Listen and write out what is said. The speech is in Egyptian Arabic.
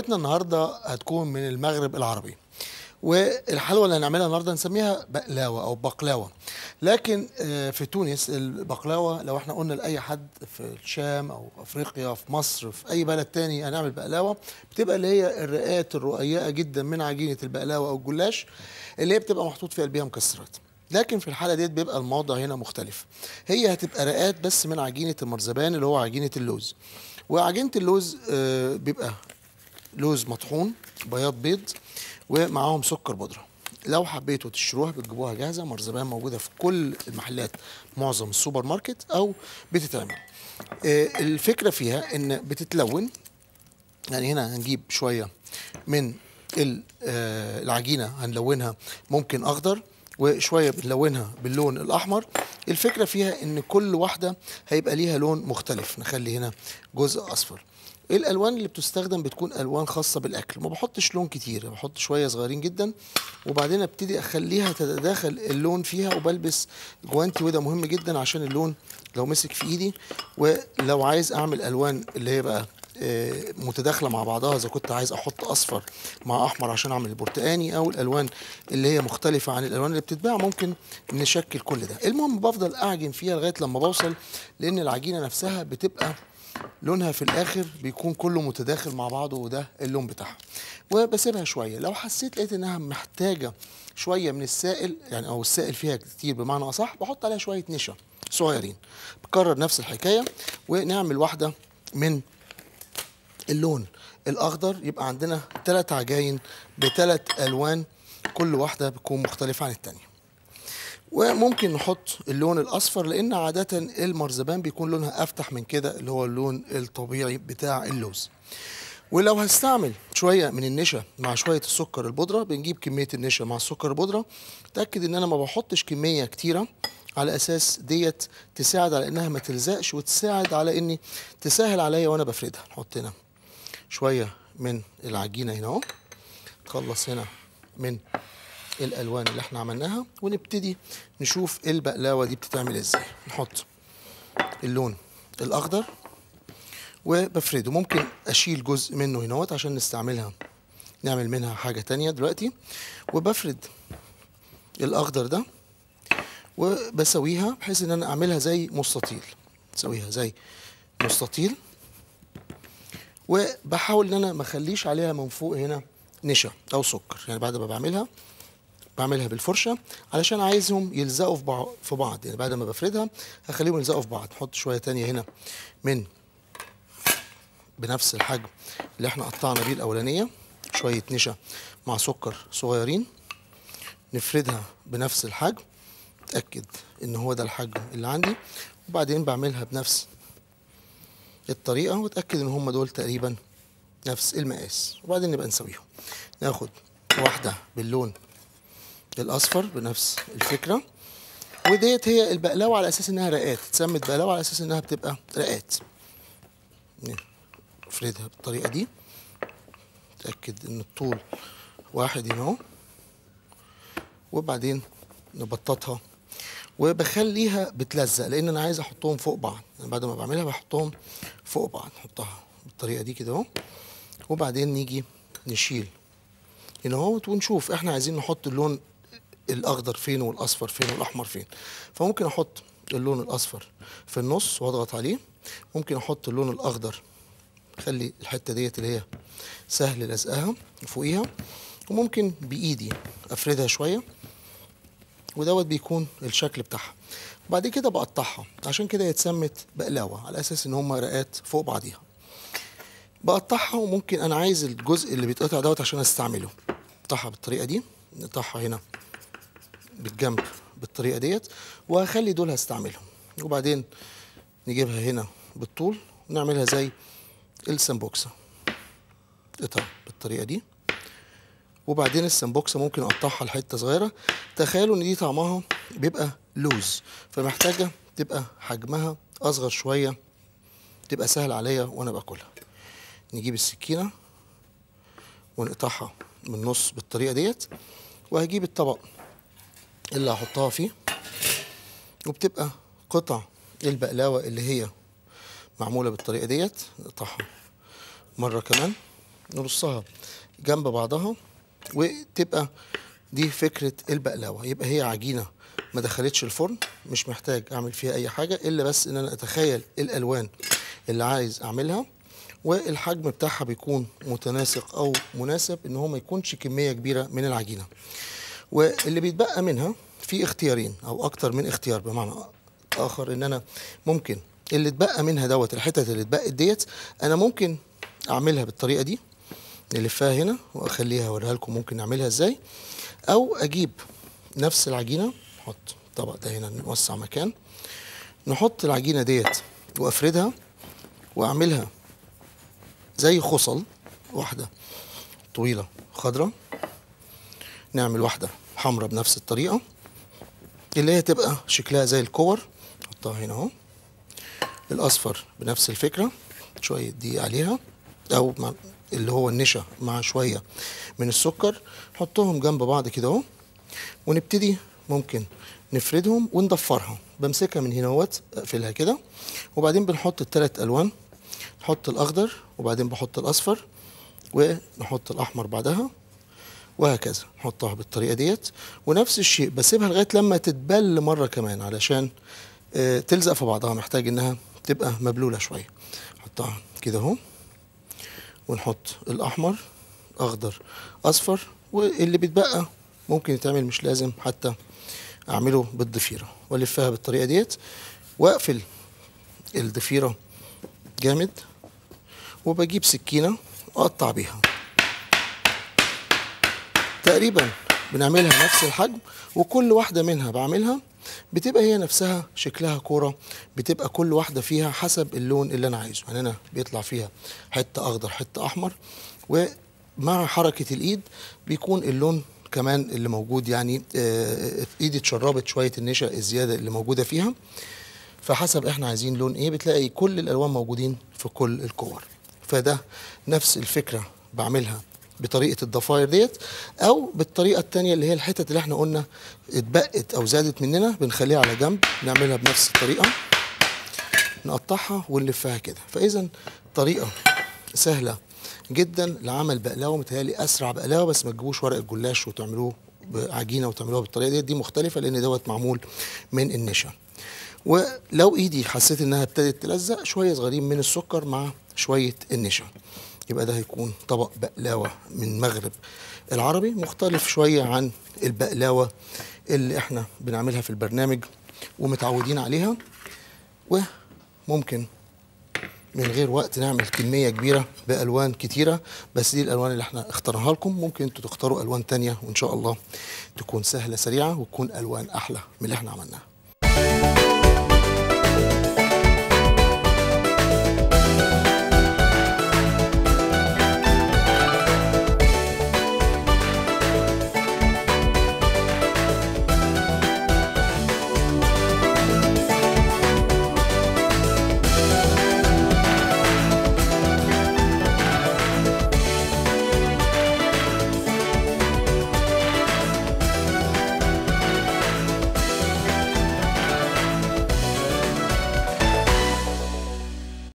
حلوتنا النهارده هتكون من المغرب العربي والحلوى اللي هنعملها النهارده نسميها بقلاوه او بقلاوه لكن آه، في تونس البقلاوه لو احنا قلنا لاي حد في الشام او افريقيا في مصر في اي بلد تاني هنعمل بقلاوه بتبقى اللي هي الرقات الرقيقه جدا من عجينه البقلاوه او الجلاش اللي هي بتبقى محطوط فيها البيها مكسرات لكن في الحاله ديت بيبقى الموضع هنا مختلف هي هتبقى رقات بس من عجينه المرزبان اللي هو عجينه اللوز وعجينه اللوز آه، بيبقى لوز مطحون بياض بيض ومعاهم سكر بودره لو حبيتوا تشتروها بتجيبوها جاهزه مرزبان موجوده في كل المحلات معظم السوبر ماركت او بتتعمل آه، الفكره فيها ان بتتلون يعني هنا هنجيب شويه من ال- آه، العجينه هنلونها ممكن اخضر وشويه بنلونها باللون الاحمر الفكره فيها ان كل واحده هيبقى ليها لون مختلف نخلي هنا جزء اصفر الالوان اللي بتستخدم بتكون الوان خاصه بالاكل ما بحطش لون كتير بحط شويه صغيرين جدا وبعدين ابتدي اخليها تتداخل اللون فيها وبلبس جوانتي وده مهم جدا عشان اللون لو مسك في ايدي ولو عايز اعمل الوان اللي هي بقى آه، متداخله مع بعضها اذا كنت عايز احط اصفر مع احمر عشان اعمل البرتقاني او الالوان اللي هي مختلفه عن الالوان اللي بتتباع ممكن نشكل كل ده المهم بفضل اعجن فيها لغايه لما بوصل لان العجينه نفسها بتبقى لونها في الاخر بيكون كله متداخل مع بعضه وده اللون بتاعها وبسيبها شويه لو حسيت لقيت انها محتاجه شويه من السائل يعني او السائل فيها كتير بمعنى اصح بحط عليها شويه نشا صغيرين بكرر نفس الحكايه ونعمل واحده من اللون الاخضر يبقى عندنا ثلاث عجاين بثلاث الوان كل واحده بتكون مختلفه عن الثانيه وممكن نحط اللون الاصفر لان عاده المرزبان بيكون لونها افتح من كده اللي هو اللون الطبيعي بتاع اللوز ولو هستعمل شويه من النشا مع شويه السكر البودره بنجيب كميه النشا مع السكر البودره اتاكد ان انا ما بحطش كميه كتيره على اساس ديت تساعد على انها ما تلزقش وتساعد على اني تسهل عليا وانا بفردها نحط هنا شويه من العجينه هنا اهو نخلص هنا من الالوان اللي احنا عملناها ونبتدي نشوف البقلاوه دي بتتعمل ازاي نحط اللون الاخضر وبفرده ممكن اشيل جزء منه هنا اهوت عشان نستعملها نعمل منها حاجه تانية دلوقتي وبفرد الاخضر ده وبسويها بحيث ان انا اعملها زي مستطيل اسويها زي مستطيل وبحاول ان انا ما اخليش عليها من فوق هنا نشا او سكر يعني بعد ما بعملها بعملها بالفرشه علشان عايزهم يلزقوا في بعض في بعض يعني بعد ما بفردها هخليهم يلزقوا في بعض نحط شويه تانية هنا من بنفس الحجم اللي احنا قطعنا بيه الاولانيه شويه نشا مع سكر صغيرين نفردها بنفس الحجم اتاكد ان هو ده الحجم اللي عندي وبعدين بعملها بنفس الطريقه واتاكد ان هم دول تقريبا نفس المقاس وبعدين نبقى نسويهم ناخد واحده باللون الاصفر بنفس الفكره وديت هي البقلاوه على اساس انها رقات اتسمت بقلاوه على اساس انها بتبقى رقات نفردها بالطريقه دي نتاكد ان الطول واحد هنا اهو وبعدين نبططها وبخليها بتلزق لان انا عايز احطهم فوق بعض يعني بعد ما بعملها بحطهم فوق بعض نحطها بالطريقه دي كده اهو وبعدين نيجي نشيل هنا اهو ونشوف احنا عايزين نحط اللون الاخضر فين والاصفر فين والاحمر فين فممكن احط اللون الاصفر في النص واضغط عليه ممكن احط اللون الاخضر خلي الحته ديت اللي هي سهل لزقها فوقيها وممكن بايدي افردها شويه ودوت بيكون الشكل بتاعها وبعد كده بقطعها عشان كده هي اتسمت بقلاوه على اساس ان هم رقات فوق بعضيها بقطعها وممكن انا عايز الجزء اللي بيتقطع دوت عشان استعمله نقطعها بالطريقه دي نقطعها هنا بالجنب بالطريقه ديت وهخلي دول هستعملهم وبعدين نجيبها هنا بالطول ونعملها زي السمبوكسه قطع بالطريقه دي وبعدين السمبوكسه ممكن اقطعها لحته صغيره تخيلوا ان دي طعمها بيبقى لوز فمحتاجه تبقى حجمها اصغر شويه تبقى سهل عليا وانا باكلها نجيب السكينه ونقطعها من النص بالطريقه ديت وهجيب الطبق اللي هحطها فيه وبتبقى قطع البقلاوه اللي هي معموله بالطريقه ديت نقطعها مره كمان نرصها جنب بعضها وتبقى دي فكرة البقلاوة يبقى هي عجينة ما دخلتش الفرن مش محتاج اعمل فيها اي حاجة الا بس ان انا اتخيل الالوان اللي عايز اعملها والحجم بتاعها بيكون متناسق او مناسب ان هو ما يكونش كمية كبيرة من العجينة واللي بيتبقى منها في اختيارين او اكتر من اختيار بمعنى اخر ان انا ممكن اللي اتبقى منها دوت الحتت اللي اتبقت ديت انا ممكن اعملها بالطريقه دي نلفها هنا واخليها اوريها لكم ممكن نعملها ازاي او اجيب نفس العجينه نحط الطبق ده هنا نوسع مكان نحط العجينه ديت وافردها واعملها زي خصل واحده طويله خضراء نعمل واحده حمراء بنفس الطريقه اللي هي تبقى شكلها زي الكور نحطها هنا اهو الاصفر بنفس الفكره شويه دقيق عليها او مع اللي هو النشا مع شويه من السكر نحطهم جنب بعض كده اهو ونبتدي ممكن نفردهم وندفرها بمسكها من هنا اهوت اقفلها كده وبعدين بنحط الثلاث الوان نحط الاخضر وبعدين بحط الاصفر ونحط الاحمر بعدها وهكذا نحطها بالطريقه ديت ونفس الشيء بسيبها لغايه لما تتبل مره كمان علشان آه، تلزق في بعضها محتاج انها تبقى مبلوله شويه نحطها كده اهو ونحط الاحمر اخضر اصفر واللي بيتبقى ممكن يتعمل مش لازم حتى اعمله بالضفيره والفها بالطريقه ديت واقفل الضفيره جامد وبجيب سكينه واقطع بيها تقريبا بنعملها نفس الحجم وكل واحده منها بعملها بتبقى هي نفسها شكلها كوره بتبقى كل واحده فيها حسب اللون اللي انا عايزه يعني انا بيطلع فيها حته اخضر حته احمر ومع حركه الايد بيكون اللون كمان اللي موجود يعني آه، ايدي اتشربت شويه النشا الزياده اللي موجوده فيها فحسب احنا عايزين لون ايه بتلاقي كل الالوان موجودين في كل الكور فده نفس الفكره بعملها بطريقه الضفاير ديت او بالطريقه التانية اللي هي الحتت اللي احنا قلنا اتبقت او زادت مننا بنخليها على جنب نعملها بنفس الطريقه نقطعها ونلفها كده فاذا طريقه سهله جدا لعمل بقلاوه متهيألي اسرع بقلاوه بس ما تجيبوش ورق الجلاش وتعملوه بعجينه وتعملوها بالطريقه دي دي مختلفه لان دوت معمول من النشا ولو ايدي حسيت انها ابتدت تلزق شويه صغيرين من السكر مع شويه النشا يبقى ده هيكون طبق بقلاوه من مغرب العربي مختلف شويه عن البقلاوه اللي احنا بنعملها في البرنامج ومتعودين عليها وممكن من غير وقت نعمل كميه كبيره بالوان كتيره بس دي الالوان اللي احنا اخترناها لكم ممكن انتوا تختاروا الوان تانية وان شاء الله تكون سهله سريعه وتكون الوان احلى من اللي احنا عملناها